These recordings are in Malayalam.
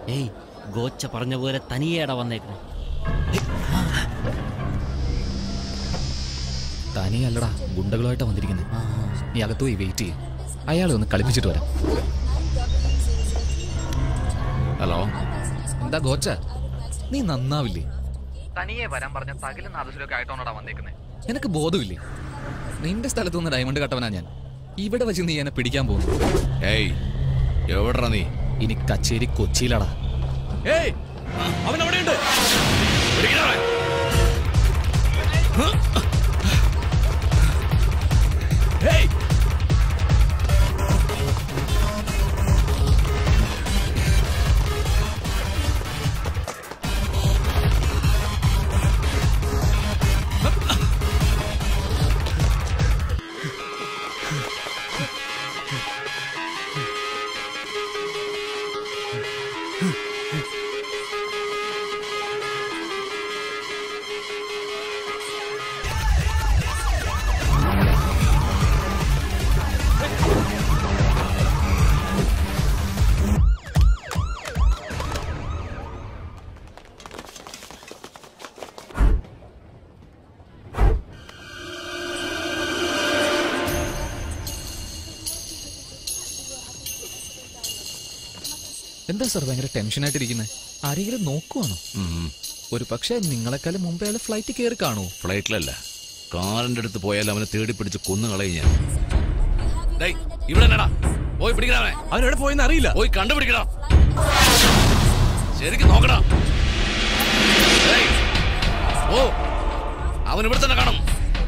ഏയ് ഗോച്ച പറഞ്ഞ പോലെ തനിയേടാ വന്നേക്കണേ തനിയല്ലടാ ഗുണ്ടകളുമായിട്ടാ വന്നിരിക്കുന്നത് നീ അകത്ത് പോയി വെയിറ്റ് ചെയ്യും അയാളെ ഒന്ന് കളിപ്പിച്ചിട്ട് വരാം ഹലോ എന്താ ഗോച്ച നീ നന്നാവില്ലേ തനിയെ വരാൻ പറഞ്ഞ തകിലും നാദശലൊക്കെ ആയിട്ടോണടാ വന്നേക്കുന്നത് നിനക്ക് ബോധമില്ലേ നിന്റെ സ്ഥലത്ത് നിന്ന് ഡയമണ്ട് കട്ടവനാ ഞാൻ ഇവിടെ വെച്ച് നീ എന്നെ പിടിക്കാൻ പോകുന്നു ഏയ് എവിടാ നീ ഇനി കച്ചേരി കൊച്ചിയിലടാ ഏയ് അവൻ അവിടെയുണ്ട് പിടിക്കണവനെ. ഏയ് എന്താ സാർ ഭയങ്കര ടെൻഷനായിട്ടിരിക്കുന്നത് ആരെങ്കിലും നോക്കുവാണോ ഉം. ഒരു പക്ഷേ നിങ്ങളെക്കാളും മുമ്പേ അയാൾ ഫ്ലൈറ്റ് കയറി കാണുമോ ഫ്ലൈറ്റിലല്ല കാറിന്റെ അടുത്ത് പോയാൽ അവനെ തേടി പിടിച്ച് കൊന്നു കളയും ഞാൻ ഡേയ്, ഇവിടെ എന്നടാ പോയി പിടിക്കണവനെ അവനെവിടെ പോയെന്ന് അറിയില്ല പോയി കണ്ടുപിടിക്കടാ ശരിക്കും നോക്കടാ ഡേയ്, ഓ അവൻ ഇവിടെ തന്നെ കാണും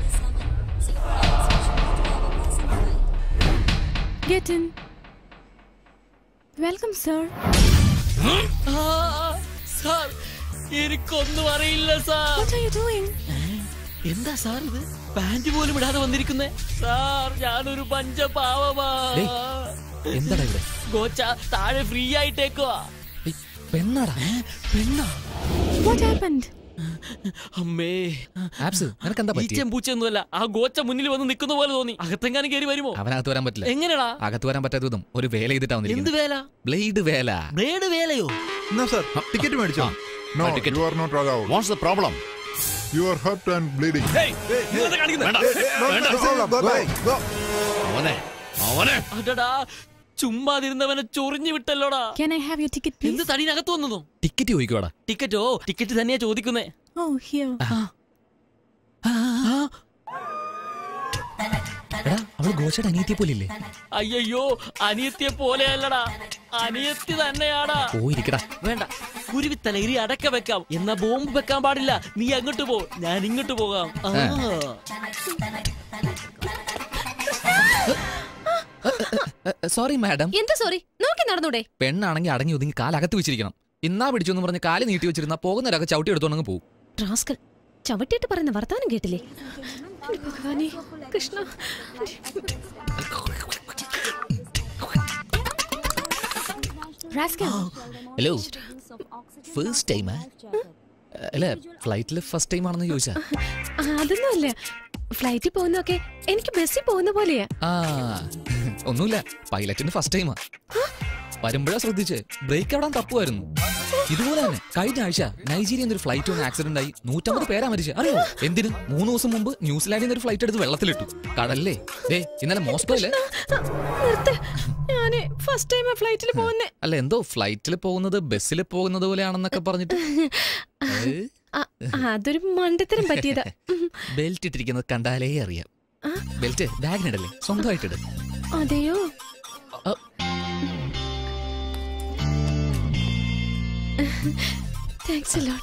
Get in. Welcome, sir. Sir എനിക്കൊന്നും അറിയില്ല sir What are you doing? എന്താ സാർ ഇത് പാന്റ് പോലും ഇടാതെ വന്നിരിക്കുന്നേ സാർ ഞാനൊരു പഞ്ചപാവമാ ഡേയ്, എന്താടാ ഇവിടെ ഗോച്ച താഴെ ഫ്രീ ആയിട്ടേക്കുവാ ഏയ്, പെണ്ണാടാ പെണ്ണാ What happened? അമ്മേ ആപ്സ് നിനക്ക് എന്താ പറ്റി ഈച്ചയും പൂച്ചയൊന്നുമല്ല ആ ഗോച്ച മുന്നിൽ വന്ന് നിൽക്കുന്ന പോലെ തോന്നി അകത്തെങ്ങാനും കയറി വരുമോ അവനകത്ത് വരാൻ പറ്റില്ല എങ്ങനെടാ അകത്ത് വരാൻ പറ്റാത്തതും ഒരു വേല ചെയ്തിട്ടാ എന്ത് വന്നിരിക്കുന്നത് വേല ബ്ലേഡ് വേല ബ്ലേഡ് വേലയോ No, sir. Ticket മേടിച്ചോ? No, ആ, ticket. you are not allowed. What's the problem You are hurt and bleeding. വേണ്ട No, വേണ്ട no problem. Go, go. അവനെ അവനെ അടടാ ചുമ്മാതിരുന്നവനെ ചൊറിഞ്ഞു വിട്ടല്ലോടാ Can I have your ticket, എന്ത് please? തടീനകത്ത് വന്നതോ ടിക്കറ്റ് ചോദിക്കുവാടാ ടിക്കറ്റോ ടിക്കറ്റ് തന്നെയാ ചോദിക്കുന്നേ Oh, here. എടാ അവള് ഗോച്ചയുടെ അനിയത്തിയെ പോലില്ലേ അയ്യോ അനിയത്തിയെ പോലെയല്ലടാ അനിയത്തി തന്നെയാടാ പോയിരിക്കടാ വേണ്ട കുരുവിത്തലയിരി അടക്ക വെക്കാം എന്നാ ബോംബ് വെക്കാൻ പാടില്ല നീ അങ്ങോട്ട് പോ ഞാൻ ഇങ്ങോട്ട് പോകാം ആ. സോറി മാഡം എന്താ സോറി നോക്കി നടന്നൂടെ പെണ്ണാണെങ്കിൽ അടങ്ങി ഒതുങ്ങി കാലകത്ത് വെച്ചിരിക്കണം ഇന്നാ പിടിച്ചു എന്ന് പറഞ്ഞ് കാല് നീട്ടി വെച്ചിരുന്ന പോകുന്നവരൊക്കെ ചവിട്ടി എടുത്തോണ്ടങ്ങ് പോകും റാസ്കൽ ചവിട്ടിയിട്ട് പറയുന്ന വർത്താനം കേട്ടില്ലേ എന്റെ ഭഗവാനെ കൃഷ്ണ റാസ്കൽ ഹലോ ഫസ്റ്റ് ടൈമാ അല്ല ഫ്ലൈറ്റിൽ ഫസ്റ്റ് ടൈം ആണെന്ന് ചോദിച്ചാ അതൊന്നുമല്ല ഫ്ലൈറ്റിൽ പോകുന്നൊക്കെ എനിക്ക് ബസ്സിൽ പോകുന്ന പോലെയാ ആ ഒന്നുമില്ല പൈലറ്റിന് ഫസ്റ്റ് ടൈമാ വരുമ്പോഴാ ശ്രദ്ധിച്ച് ബ്രേക്ക് എവിടാൻ തപ്പുമായിരുന്നു ഇതുപോലെ തന്നെ കഴിഞ്ഞ ആഴ്ച നൈജീരിയ ഒരു ഫ്ലൈറ്റ് ഒന്ന് ആക്സിഡന്റ് ആയി നൂറ്റമ്പത് പേരാ മരിച്ചു അറിയോ എന്തിന് മൂന്ന് ദിവസം മുമ്പ് ന്യൂസിലാൻഡിൽ നിന്ന് ഒരു ഫ്ലൈറ്റ് എടുത്ത് വെള്ളത്തിലിട്ടു കടല്ലേ ദേ ഇന്നലെ മോസ്കോയിലെ നിർത്ത് ഞാന് ഫസ്റ്റ് ടൈം ഫ്ലൈറ്റിൽ പോകുന്നേ അല്ല എന്തോ ഫ്ലൈറ്റിൽ പോകുന്നത് ബസ്സിൽ പോകുന്നത് പോലെയാണെന്നൊക്കെ പറഞ്ഞിട്ട് ഏ? അ- അതൊരു മണ്ടത്തരം പറ്റിയതാ ഉം. ബെൽറ്റ് ഇട്ടിരിക്കുന്നത് കണ്ടാലേ അറിയാം ബെൽറ്റ് ബാഗിനിടല്ലേ സ്വന്തമായിട്ടിട് അതെയോ അ. താങ്ക്സ് ലോട്ട്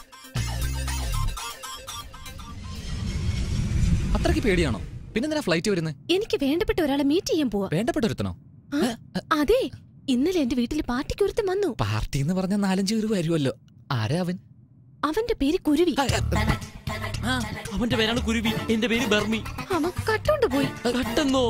അത്രയ്ക്ക് പേടിയാണോ പിന്നെന്തിനാ ഫ്ലൈറ്റ് വരുന്നത് എനിക്ക് വേണ്ടപ്പെട്ട ഒരാളെ മീറ്റ് ചെയ്യാൻ പോവാ വേണ്ടപ്പെട്ട ഒരുത്തനോ ആ, അതെ ഇന്നലെ എന്റെ വീട്ടിൽ പാർട്ടിക്ക് ഒരുത്തൻ വന്നു പാർട്ടി എന്ന് പറഞ്ഞ നാലഞ്ച് പേര് വരുമല്ലോ ആരാ അവൻ അവന്റെ പേര് കുരുവി ആ, അവന്റെ പേരാണ് കുരുവി എന്റെ പേര് ബർമി അവൻ കട്ടോണ്ട് പോയി കട്ടെന്നോ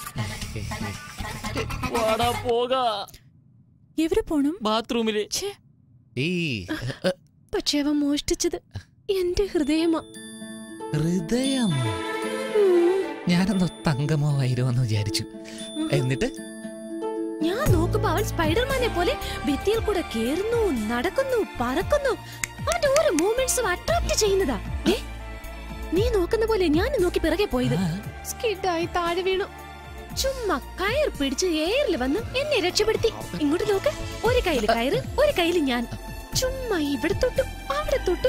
വാടാ പോകാ എവിടെ പോണം ബാത്റൂമില് ഛേ, ഏയ് എ, പക്ഷെ അവൻ മോഷ്ടിച്ചത് എന്റെ ഹൃദയമാ ഹൃദയം ഉം. ഞാനെന്തോ തങ്കമോ വൈരോ എന്ന് വിചാരിച്ചു എന്നിട്ട് ഞാൻ നോക്കുമ്പോ അവൻ സ്പൈഡർമാനെ പോലെ ഭിത്തിയിൽ കൂടെ കേറുന്നു നടക്കുന്നു പറക്കുന്നു അവന്റെ ഓരോ മൂവ്മെന്റ്സും അട്രാക്ട് ചെയ്യുന്നതാ ഏ നീ നോക്കുന്ന പോലെ ഞാൻ നോക്കി പിറകെ പോയത് സ്കിഡായി താഴെ വീണു ചുമ്മാ കയർ പിടിച്ച് എയറിൽ വന്ന് എന്നെ രക്ഷപ്പെടുത്തി ഇങ്ങോട്ട് നോക്ക് ഒരു കയ്യില് കയറ് ഒരു കയ്യില് ഞാൻ ചുമ്മാ ഇവിടെ തൊട്ടു അവിടെ തൊട്ടു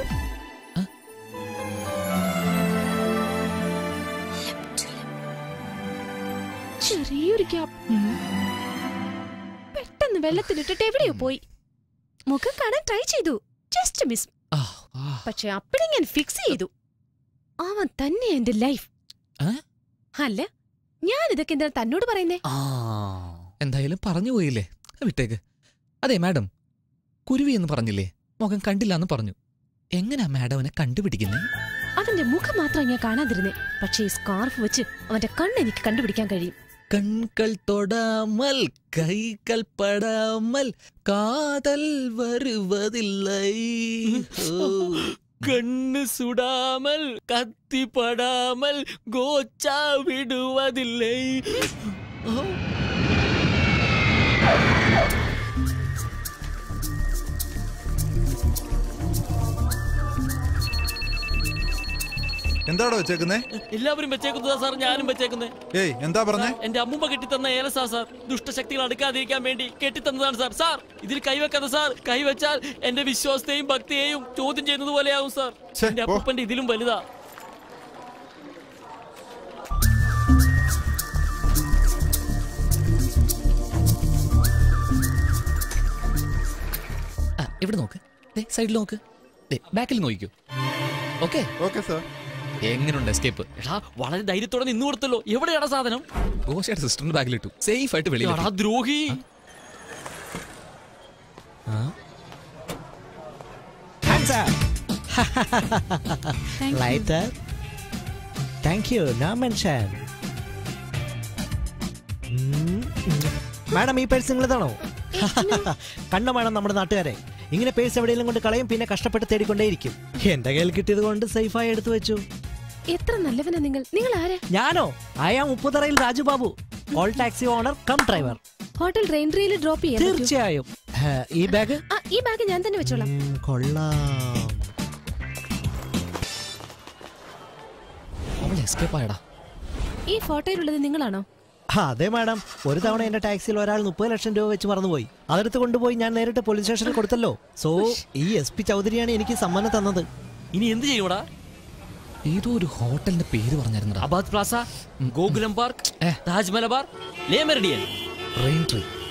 ചെറിയൊരു ഗ്യാപ്പ് പെട്ടെന്ന് വെള്ളത്തിലിട്ടിട്ട് എവിടെയോ പോയി മുഖം കാണാൻ ട്രൈ ചെയ്തു ജസ്റ്റ് മിസ് ആ, ആ. പക്ഷെ അപ്പഴേ ഞാൻ ഫിക്സ് ചെയ്തു അവൻ തന്നെ എന്റെ ലൈഫ് ഏ? അല്ല ഞാൻ ഇതൊക്കെ എന്താ തന്നോട് പറയുന്നേ ആ. എന്തായാലും പറഞ്ഞു പോയില്ലേ വിട്ടേക്ക് അതെ മാഡം കുരുവി എന്ന് പറഞ്ഞില്ലേ മുഖം കണ്ടില്ല എന്ന് പറഞ്ഞു എങ്ങനെയാ മാഡം അവനെ കണ്ടുപിടിക്കുന്നേ അവന്റെ മുഖം മാത്രം ഞാൻ കാണാതിരുന്നേ പക്ഷേ ഈ സ്കാർഫ് വെച്ച് അവന്റെ കണ്ണ് എനിക്ക് കണ്ടുപിടിക്കാൻ കഴിയും കൺകൾ തൊടാமல் கைகள் படாமல் காதல் வருவதில்லை ஓ. കണ്ണ് സുടാമൽ കത്തിപ്പടാമൽ ഗോച്ച വിടുവതില്ലേ എന്താടോ വെച്ചേക്കുന്നേ എല്ലാവരും വെച്ചേക്കുന്നതാ സാർ ഞാനും വെച്ചേക്കുന്നേ ഏയ് എന്താ പറഞ്ഞേ എന്റെ അമ്മൂമ്മ കെട്ടിത്തന്ന ഏലസാ സാർ ദുഷ്ടശക്തികൾ അടുക്കാതിരിക്കാൻ വേണ്ടി കെട്ടിത്തന്നതാണ് സാർ സാർ ഇതിൽ കൈവെക്കാതെ സാർ കൈവച്ചാൽ എന്റെ വിശ്വാസത്തെയും ഭക്തിയെയും ചോദ്യം ചെയ്യുന്നത് പോലെയാവും സാർ ഛെ, എന്റെ പോ. അപ്പൂപ്പന്റെ ഇതിലും വലുതാ ആ, ഇവിടെ നോക്ക് ദേ സൈഡിൽ നോക്ക് ദേ ബാക്കിൽ നോക്കിക്കോ ഓക്കെ ഓക്കെ സാർ എങ്ങനെയുണ്ട് എസ്കേപ്പ് എടാ വളരെ ധൈര്യത്തോടെ നിന്ന് കൊടുത്തല്ലോ എവിടെയാടാ സാധനം ഗോഷയുടെ സിസ്റ്ററിന്റെ ബാഗിലിട്ടു സേഫ് ആയിട്ട് വെളിയിൽ എടാ ദ്രോഹി lighter thank you no mention madam ഈ പേഴ്സ് നിങ്ങളതാണോ കണ്ണ വേണം നമ്മുടെ നാട്ടുകാരെ ഇങ്ങനെ പേഴ്സ് എവിടെയെങ്കിലും കൊണ്ട് കളയും പിന്നെ കഷ്ടപ്പെട്ട് തേടിക്കൊണ്ടേയിരിക്കും എന്റെ കയ്യിൽ കിട്ടിയത് കൊണ്ട് സേഫായി എടുത്തു വെച്ചു എത്ര നല്ലവനാ നിങ്ങൾ നിങ്ങൾ ആരാ ഞാനോ അയാം ഉപ്പുതറയിൽ Raju Babu all taxi owner cum driver hotel റെയിൻട്രിയിൽ ഡ്രോപ്പ് ചെയ്യാൻ പറ്റുമോ? തീർച്ചയായും ഹേ, ഈ ബാഗ് ആ ഈ ബാഗ് ഞാൻ തന്നെ വെച്ചോളാം ഉം, കൊള്ളാം അവൾ എസ്കേപ്പ് ആയടാ ഈ ഫോട്ടോയിലുള്ളത് നിങ്ങളാണോ ആ, അതെ മാഡം ഒരു തവണ എന്റെ ടാക്സിയിൽ ഒരാൾ മുപ്പത് ലക്ഷം രൂപ വെച്ച് മറന്നുപോയി അതെടുത്ത് കൊണ്ടുപോയി ഞാൻ നേരിട്ട് പോലീസ് സ്റ്റേഷനിൽ കൊടുത്തല്ലോ സോ ഈ എസ് പി ചൗധരിയാണ് എനിക്ക് സമ്മാനം തന്നത് ഇനി എന്ത് ചെയ്യൂടാ ഏതോ ഒരു ഹോട്ടലിന്റെ പേര് പറഞ്ഞിരുന്നടാ അബാദ് പ്ലാസ ഗോകുലം പാർക്ക് ഏ. Taj Malabar Le Meridien rain tree